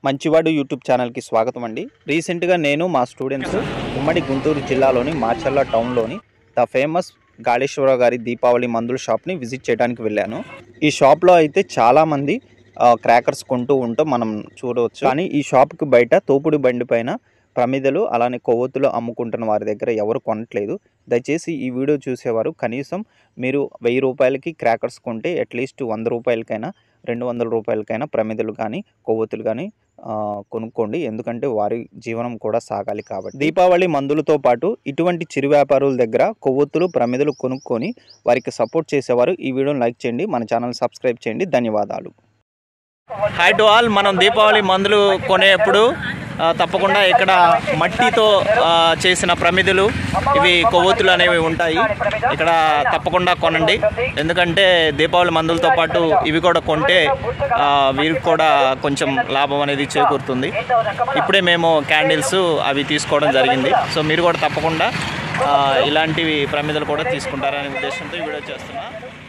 మంచివాడు యూట్యూబ్ ఛానల్కి స్వాగతం అండి రీసెంట్గా నేను మా స్టూడెంట్స్ ఉమ్మడి గుంటూరు జిల్లాలోని మాచర్ల టౌన్లోని ద ఫేమస్ గాళేశ్వరరావు గారి దీపావళి మందుల షాప్ని విజిట్ చేయడానికి వెళ్ళాను ఈ షాప్లో అయితే చాలామంది క్రాకర్స్ కొంటూ ఉంటాం మనం చూడవచ్చు కానీ ఈ షాప్కి బయట తోపుడు బండి పైన ప్రమిదలు అలానే కొవ్వొత్తులు అమ్ముకుంటున్న వారి దగ్గర ఎవరు కొనట్లేదు దయచేసి ఈ వీడియో చూసేవారు కనీసం మీరు వెయ్యి రూపాయలకి క్రాకర్స్ కొంటే అట్లీస్ట్ వంద రూపాయలకైనా రెండు వందల రూపాయలకైనా ప్రమిదలు కానీ కొవ్వొత్తులు కానీ ఆ, కొనుక్కోండి ఎందుకంటే వారి జీవనం కూడా సాగాలి కాబట్టి దీపావళి మందులతో పాటు ఇటువంటి చిరు వ్యాపారుల దగ్గర కొవ్వొత్తులు ప్రమిదలు కొనుక్కొని వారికి సపోర్ట్ చేసేవారు ఈ వీడియోని లైక్ చేయండి మన ఛానల్ సబ్స్క్రైబ్ చేయండి ధన్యవాదాలు హాయ్ టు ఆల్ మనం దీపావళి మందులు కొనేప్పుడు ఆ, తప్పకుండా ఇక్కడ మట్టితో ఆ, చేసిన ప్రమిదలు ఇవి కొవ్వొత్తులు అనేవి ఉంటాయి ఇక్కడ తప్పకుండా కొనండి ఎందుకంటే దీపావళి మందులతో పాటు ఇవి కూడా కొంటే ఆ, వీరికి కూడా కొంచెం లాభం అనేది చేకూరుతుంది ఇప్పుడే మేము క్యాండిల్స్ అవి తీసుకోవడం జరిగింది సో మీరు కూడా తప్పకుండా ఆ, ఇలాంటివి ప్రమిదలు కూడా తీసుకుంటారనే ఉద్దేశంతో ఈ వీడియో చేస్తున్నా